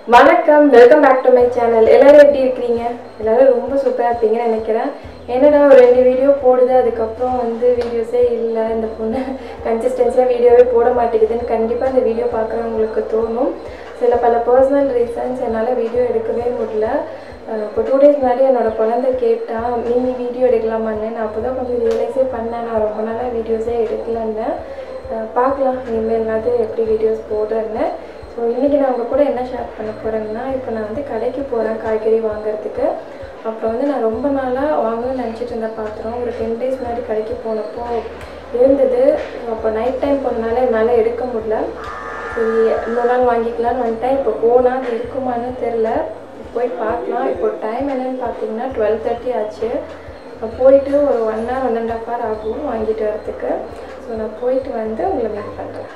வணக்கம் welcome back to my channel எல்லாரும் எப்படி இருக்கிறீங்க எல்லாரும் ரொம்ப சூப்பராக இருப்பீங்கன்னு நினைக்கிறேன் என்னடா ஒரு ரெண்டு வீடியோ போடுது அதுக்கப்புறம் வந்து வீடியோஸே இல்லை இந்த பொண்ணு கன்சிஸ்டன்சியாக வீடியோவே போட மாட்டேங்குதுன்னு கண்டிப்பாக இந்த வீடியோ பார்க்குறவங்களுக்கு தோணும் சில பல பர்சனல் ரீசன்ஸ் என்னால் வீடியோ எடுக்கவே முடியல அஹ் இப்போ டூ டேஸ் முன்னாடி என்னோட குழந்தை கேட்டா நீ வீடியோ எடுக்கலாமான்னு நான் அப்போ தான் கொஞ்சம் ரியலைஸே பண்ணேன் நான் ரொம்ப நாளாக வீடியோஸே எடுக்கலன்னு அஹ் பார்க்கலாம் இனிமேல்னாவது எப்படி வீடியோஸ் போடுறேன்னு ஸோ இன்றைக்கி நான் உங்கள் கூட என்ன ஷேர் பண்ண போகிறேன்னா இப்போ நான் வந்து கடைக்கு போகிறேன் காய்கறி வாங்குறதுக்கு அப்புறம் வந்து நான் ரொம்ப நாளாக வாங்கணும்னு நினச்சிட்டு இருந்த பாத்திரம் ஒரு டென் டேஸ் முன்னாடி கடைக்கு போனப்போ இருந்தது அப்போ நைட் டைம் போனனால என்னால் எடுக்க முடியல சரி இன்னொரு நாள் வாங்கிக்கலாம்னு வந்துட்டேன் இப்போ போனால் அது இருக்குமான்னு தெரில போய் பார்க்கலாம் இப்போ டைம் என்னன்னு பார்த்தீங்கன்னா டுவெல் தேர்ட்டி ஆச்சு நான் போயிட்டு ஒரு one hour one and half hour ஆகும் வாங்கிட்டு வரதுக்கு ஸோ நான் போயிட்டு வந்து உங்களை மீட் பண்ணுறேன்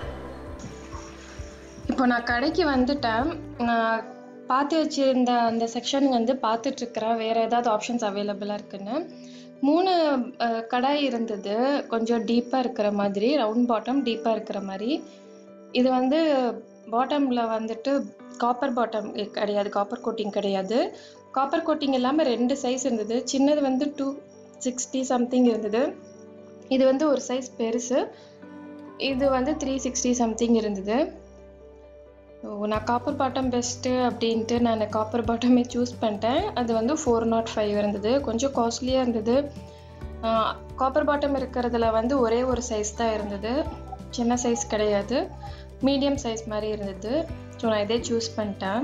இப்போ நான் கடைக்கு வந்துட்டேன் நான் பார்த்து வச்சிருந்த அந்த செக்ஷன் வந்து பார்த்துட்ருக்குறேன் வேறு ஏதாவது ஆப்ஷன்ஸ் அவைலபிளாக இருக்குன்னு மூணு அஹ், கடாய் இருந்தது கொஞ்சம் டீப்பாக இருக்கிற மாதிரி ரவுண்ட் பாட்டம் டீப்பாக இருக்கிற மாதிரி இது வந்து பாட்டமில் வந்துட்டு காப்பர் பாட்டம் கிடையாது காப்பர் கோட்டிங் கிடையாது காப்பர் கோட்டிங் இல்லாமல் ரெண்டு சைஸ் இருந்தது சின்னது வந்து டூ சிக்ஸ்டி சம்திங் இருந்தது இது வந்து ஒரு சைஸ் பெருசு இது வந்து த்ரீ சிக்ஸ்டி சம்திங் இருந்தது ஓ, நான் காப்பர் பாட்டம் பெஸ்ட்டு அப்படின்ட்டு நான் காப்பர் பாட்டமே சூஸ் பண்ணிட்டேன் அது வந்து ஃபோர் நாட் ஃபைவ் இருந்தது கொஞ்சம் காஸ்ட்லியாக இருந்தது காப்பர் பாட்டம் இருக்கிறதுல வந்து ஒரே ஒரு சைஸ் தான் இருந்தது சின்ன சைஸ் கிடையாது மீடியம் சைஸ் மாதிரி இருந்தது ஸோ நான் இதே சூஸ் பண்ணிட்டேன்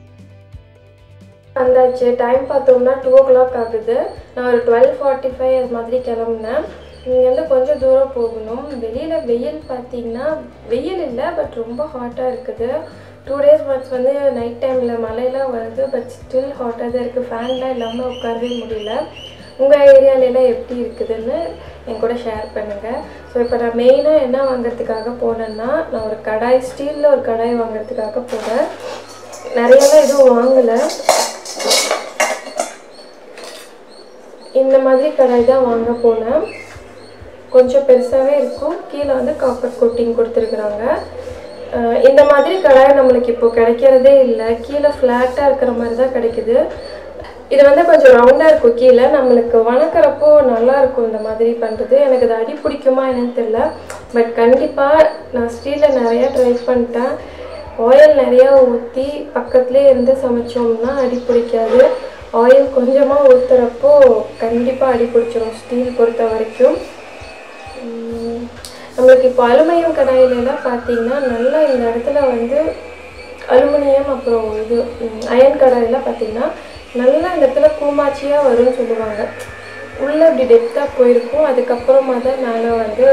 வந்தாச்சு டைம் பார்த்தோம்னா டூ ஓ கிளாக் ஆகுது நான் ஒரு டுவெல் ஃபார்ட்டி ஃபைவ் அது மாதிரி கிளம்புனேன் இங்கேருந்து கொஞ்சம் தூரம் போகணும் வெளியில் வெயில் பார்த்தீங்கன்னா வெயில் இல்லை பட் ரொம்ப ஹாட்டாக இருக்குது டூ டேஸ் ஒன்ஸ் வந்து நைட் டைமில் மழையெல்லாம் வருது பட் ஸ்டில் ஹாட்டாக தான் இருக்குது ஃபேன்லாம் இல்லாமல் உட்காரவே முடியல உங்கள் ஏரியாலெல்லாம் எப்படி இருக்குதுன்னு என் கூட ஷேர் பண்ணுங்கள் ஸோ இப்போ நான் மெயினாக என்ன வாங்குறதுக்காக போனேன்னா நான் ஒரு கடாய் ஸ்டீலில் ஒரு கடாய் வாங்குறதுக்காக போனேன் நிறையலாம் எதுவும் வாங்கலை இந்த மாதிரி கடாய் தான் வாங்க போனேன் கொஞ்சம் பெருசாகவே இருக்கும் கீழே வந்து காப்பர் கோட்டிங் கொடுத்துருக்குறாங்க அஹ் இந்த மாதிரி கடாய் நம்மளுக்கு இப்போ கிடைக்கிறதே இல்லை கீழே ஃப்ளாட்டாக இருக்கிற மாதிரி தான் கிடைக்குது இது வந்து கொஞ்சம் ரவுண்டாக இருக்கும் கீழே நம்மளுக்கு வணக்கிறப்போ நல்லா இருக்கும் இந்த மாதிரி பண்ணுறது எனக்கு அது அடி பிடிக்குமா என்னன்னு தெரில பட் கண்டிப்பாக நான் ஸ்டீலில் நிறையா ட்ரை பண்ணிட்டேன் ஆயில் நிறையா ஊற்றி பக்கத்துலேயே இருந்து சமைச்சோம்னா அடி பிடிக்காது ஆயில் கொஞ்சமாக ஊற்றுறப்போ கண்டிப்பாக அடி பிடிச்சிரும் ஸ்டீல் பொறுத்த வரைக்கும் உம், நம்மளுக்கு இப்போ அலுமினியம் கடாயிலெல்லாம் பார்த்தீங்கன்னா நல்லா இந்த இடத்துல வந்து அலுமினியம் அப்புறம் இது அயன் கடாயெல்லாம் பார்த்தீங்கன்னா நல்லா இந்த இடத்துல கூமாச்சியாக வரும்னு சொல்லுவாங்க உள்ளே இப்படி டெப்த்தாக போயிருக்கும் அதுக்கப்புறமா தான் மேலே வந்து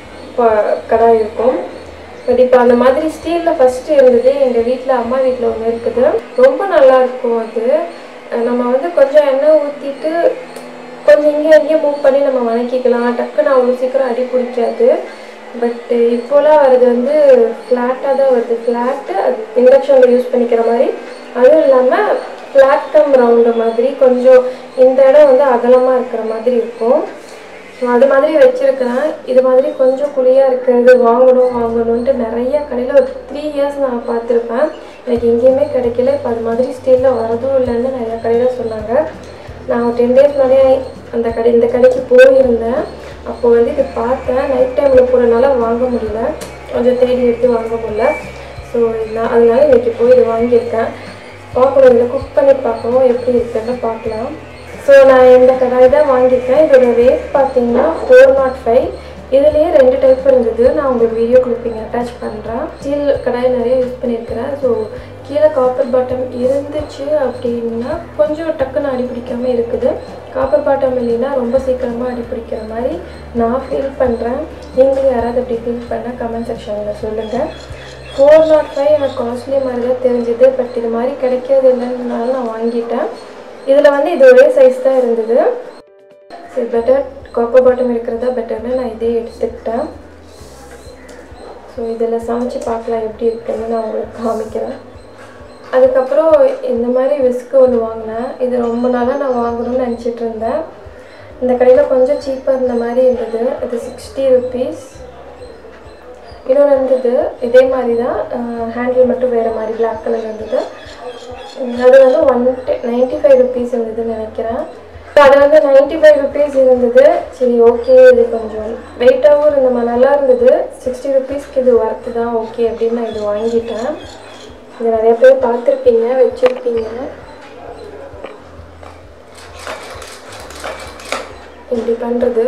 ப- கடாய் இருக்கும் பட் இப்போ அந்த மாதிரி ஸ்டீலில் ஃபஸ்ட்டு இருந்தது எங்கள் வீட்டில் அம்மா வீட்டில் ஒன்று இருக்குது ரொம்ப நல்லா இருக்கும் அது அஹ் நம்ம வந்து கொஞ்சம் எண்ணெய் ஊற்றிட்டு கொஞ்சம் இங்கே அங்கேயே மூவ் பண்ணி நம்ம வதக்கிக்கலாம் டக்குன்னு அவ்வளோ சீக்கிரம் அடி பிடிக்காது பட் இப்போலாம் வர்றது வந்து ஃப்ளாட்டாக தான் வருது ஃப்ளாட்டு அது இண்டக்ஷனில் யூஸ் பண்ணிக்கிற மாதிரி அதுவும் இல்லாமல் ஃப்ளாட் கம் ரவுண்டு மாதிரி கொஞ்சம் இந்த இடம் வந்து அகலமாக இருக்கிற மாதிரி இருக்கும் ஸோ அது மாதிரி வச்சுருக்கிறேன் இது மாதிரி கொஞ்சம் குழியாக இருக்கிறது வாங்கணும் வாங்கணுன்ட்டு நிறைய கடையில் ஒரு த்ரீ இயர்ஸ் நான் பார்த்துருப்பேன் எனக்கு எங்கேயுமே கிடைக்கல இப்போ அது மாதிரி ஸ்டீலில் வரதும் இல்லைன்னு நிறைய கடையில் சொன்னாங்க நான் ஒரு டென் டேஸ் முன்னாடியே அந்த கடை இந்த கடைக்கு போயிருந்தேன் அப்போ வந்து இது பார்த்தேன் நைட் டைமில் போகிறனால வாங்க முடியல கொஞ்சம் தேடி எடுத்து வாங்க முடியல ஸோ நான் அதனால இன்னைக்கு போய் இது வாங்கியிருக்கேன் பார்க்கணும் இதில் குக் பண்ணி பார்க்கவும் எப்படி இருக்குன்னு பார்க்கலாம் ஸோ நான் இந்த கடாய் தான் வாங்கியிருக்கேன் இதோட ரேட் பார்த்தீங்கன்னா ஃபோர் நாட் ஃபைவ் இதுலேயே ரெண்டு டைப் இருந்தது நான் உங்களுக்கு வீடியோ கிளிப்பிங் அட்டாச் பண்ணுறேன் ஸ்டீல் கடாய் நிறைய யூஸ் பண்ணியிருக்கிறேன் ஸோ கீழே காப்பர் பாட்டம் இருந்துச்சு அப்படின்னா கொஞ்சம் டக்குன்னு அடி பிடிக்காம இருக்குது காப்பர் பாட்டம் இல்லைன்னா ரொம்ப சீக்கிரமாக அடி பிடிக்கிற மாதிரி நான் ஃபீல் பண்ணுறேன் நீங்களும் யாராவது அப்படி ஃபீல் பண்ணால் கமெண்ட் செக்ஷனில் சொல்லுங்கள் ஃபோர் நாட் ஃபைவ் எனக்கு காஸ்ட்லி மாதிரி தான் தெரிஞ்சுது பட் இது மாதிரி கிடைக்கிறது இல்லைன்றனால நான் வாங்கிட்டேன் இதில் வந்து இது ஒரே சைஸ் தான் இருந்தது சரி பெட்டர் காப்பர் பாட்டம் இருக்கிறதா பெட்டர்னு நான் இதே எடுத்துக்கிட்டேன் ஸோ இதில் சமைச்சு பார்க்கலாம் எப்படி இருக்குன்னு நான் உங்களுக்கு காமிக்கிறேன் அதுக்கப்புறம் இந்த மாதிரி விஸ்க் ஒன்று வாங்கினேன் இது ரொம்ப நாளாக நான் வாங்கணும்னு நினச்சிட்டு இருந்தேன் இந்த கடையில் கொஞ்சம் சீப்பாக இருந்த மாதிரி இருந்தது இது சிக்ஸ்டி ருபீஸ் இன்னொன்று இருந்தது இதே மாதிரி தான் ஹேண்டில் மட்டும் வேறு மாதிரி பிளாக் கலர் இருந்தது ருபீஸ் இருந்ததுன்னு நினைக்கிறேன் அது வந்து நைன்ட்டி ஃபைவ் ருபீஸ் இருந்தது சரி ஓகே இது கொஞ்சம் வெயிட்டாகவும் இருந்தமா நல்லா இருந்தது சிக்ஸ்டி ருபீஸ்க்கு இது ஒர்த்து தான் ஓகே அப்படின்னு நான் இது வாங்கிட்டேன் இது நிறைய பேர் பார்த்துருப்பீங்க வச்சுருப்பீங்க இப்படி பண்ணுறது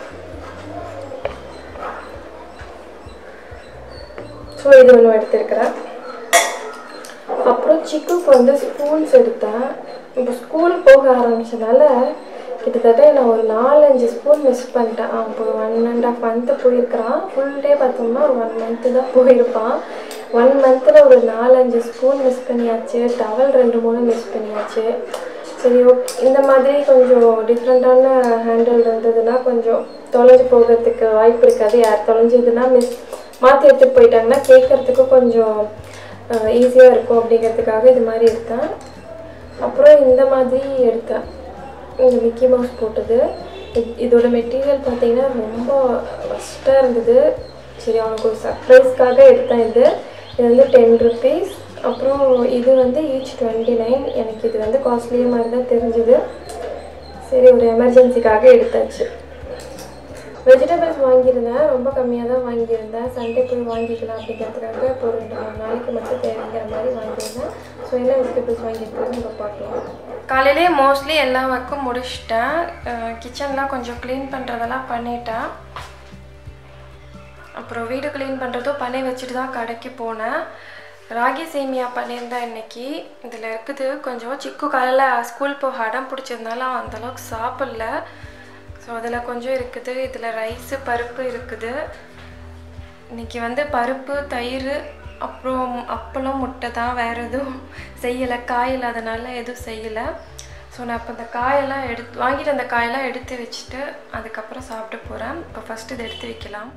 ஸோ இது ஒன்று எடுத்திருக்கிறேன் அப்புறம் சிக்குக்கு வந்து ஸ்பூன்ஸ் எடுத்தேன் இப்போ ஸ்கூல் போக ஆரம்பிச்சனால கிட்டத்தட்ட நான் ஒரு நாலஞ்சு ஸ்பூன் மிஸ் பண்ணிட்டேன் அவன் இப்போ ஒன் அண்ட் ஆஃப் மந்த்து போயிருக்கிறான் ஃபுல் டே பார்த்தோம்னா ஒரு ஒன் மந்த்து தான் போயிருப்பான் ஒன் மந்த்தில் ஒரு நாலஞ்சு ஸ்பூன் மிஸ் பண்ணியாச்சு டவல் ரெண்டு மூணு மிஸ் பண்ணியாச்சு சரி ஓகே இந்த மாதிரி கொஞ்சம் டிஃப்ரெண்ட்டான ஹேண்டில் இருந்ததுன்னா கொஞ்சம் தொலைஞ்சு போகிறதுக்கு வாய்ப்பு இருக்காது யார் தொலைஞ்சதுன்னா மிஸ் மாற்றி எடுத்துகிட்டு போயிட்டாங்கன்னா கேட்குறதுக்கு கொஞ்சம் ஈஸியாக இருக்கும் அப்படிங்கிறதுக்காக இது மாதிரி எடுத்தேன் அப்புறம் இந்த மாதிரி எடுத்தேன் இந்த மிக்கி மவுஸ் போட்டது இது- இதோட மெட்டீரியல் பார்த்தீங்கன்னா ரொம்ப ஃபஸ்ட்டாக இருந்தது சரி அவனுக்கு ஒரு சர்ப்ரைஸ்க்காக எடுத்தேன் இது இது வந்து டென் ருபீஸ் அப்புறம் இது வந்து ஈச் டுவெண்ட்டி நைன் எனக்கு இது வந்து காஸ்ட்லியாக மாதிரி தான் தெரிஞ்சுது சரி ஒரு எமர்ஜென்சிக்காக எடுத்தாச்சு வெஜிடபிள்ஸ் வாங்கியிருந்தேன் ரொம்ப கம்மியாக தான் வாங்கியிருந்தேன் சண்டே போய் வாங்கிக்கலாம் அப்படிங்கிறதுக்காக இப்போ ஒரு ரெண்டு மூணு நாளைக்கு மட்டும் தேவைங்கிற மாதிரி வாங்கியிருந்தேன் ஸோ என்ன வெஜிடபிள்ஸ் வாங்கியிருக்கோம் நம்ம பார்க்கலாம் காலையிலே மோஸ்ட்லி எல்லா ஒர்க்கும் முடிச்சிட்டேன் கிச்சன்லாம் கொஞ்சம் க்ளீன் பண்ணுறதெல்லாம் பண்ணிட்டேன் அப்புறம் வீடு க்ளீன் பண்ணுறதும் பண்ணி வச்சுட்டு தான் கடைக்கு போனேன் ராகி சேமியா பண்ணியிருந்தேன் இன்னைக்கு இதில் இருக்குது கொஞ்சம் சிக்கு காலையில் ஸ்கூல் போக அடம் பிடிச்சதுனால அவன் அந்தளவுக்கு சாப்பிடல ஸோ அதில் கொஞ்சம் இருக்குது இதில் ரைஸு பருப்பு இருக்குது இன்னைக்கு வந்து பருப்பு தயிர் அப்புறம் அப்பளம் முட்டை தான் வேறு எதுவும் செய்யலை காய் இல்லாதனால எதுவும் செய்யலை ஸோ நான் இப்போ இந்த காயெல்லாம் எடுத்து வாங்கிட்டு அந்த காயெல்லாம் எடுத்து வச்சுட்டு அதுக்கப்புறம் சாப்பிட்டு போகிறேன் இப்போ ஃபஸ்ட்டு இதை எடுத்து வைக்கலாம்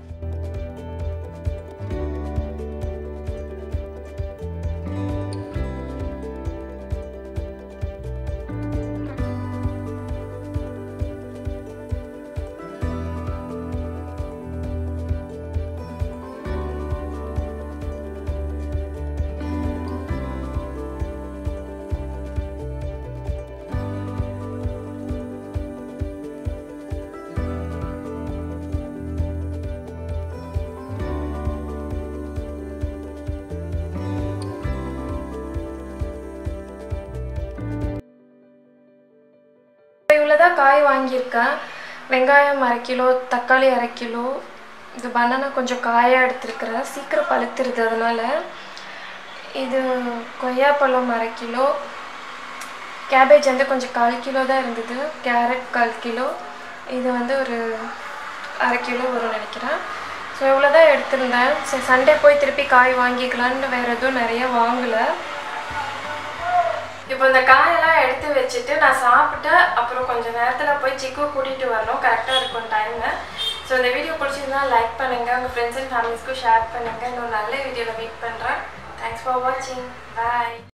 இவ்வளோதான் காய் வாங்கியிருக்கேன் வெங்காயம் அரை கிலோ தக்காளி அரை கிலோ இது பனானா கொஞ்சம் காயாக எடுத்துருக்கிறேன் சீக்கிரம் பழுத்துருது அதனால் இது கொய்யாப்பழம் அரை கிலோ கேபேஜ் வந்து கொஞ்சம் கால் கிலோ தான் இருந்தது கேரட் கால் கிலோ இது வந்து ஒரு அரை கிலோ வரும்னு நினைக்கிறேன் ஸோ இவ்வளோ தான் எடுத்திருந்தேன் சரி சண்டே போய் திருப்பி காய் வாங்கிக்கலான்னு வேறு எதுவும் நிறைய வாங்கலை இப்போ இந்த காயெல்லாம் எடுத்து வச்சுட்டு நான் சாப்பிட்டு அப்புறம் கொஞ்சம் நேரத்தில் போய் சிக்கு கூட்டிகிட்டு வரணும் கரெக்டாக இருக்கும் டைமு ஸோ இந்த வீடியோ பிடிச்சிருந்தா லைக் பண்ணுங்கள் உங்கள் ஃப்ரெண்ட்ஸ் அண்ட் ஃபேமிலிஸ்க்கும் ஷேர் பண்ணுங்கள் இன்னொரு நல்ல வீடியோவில் மீட் பண்ணுறேன் தேங்க்ஸ் ஃபார் வாட்சிங் பாய்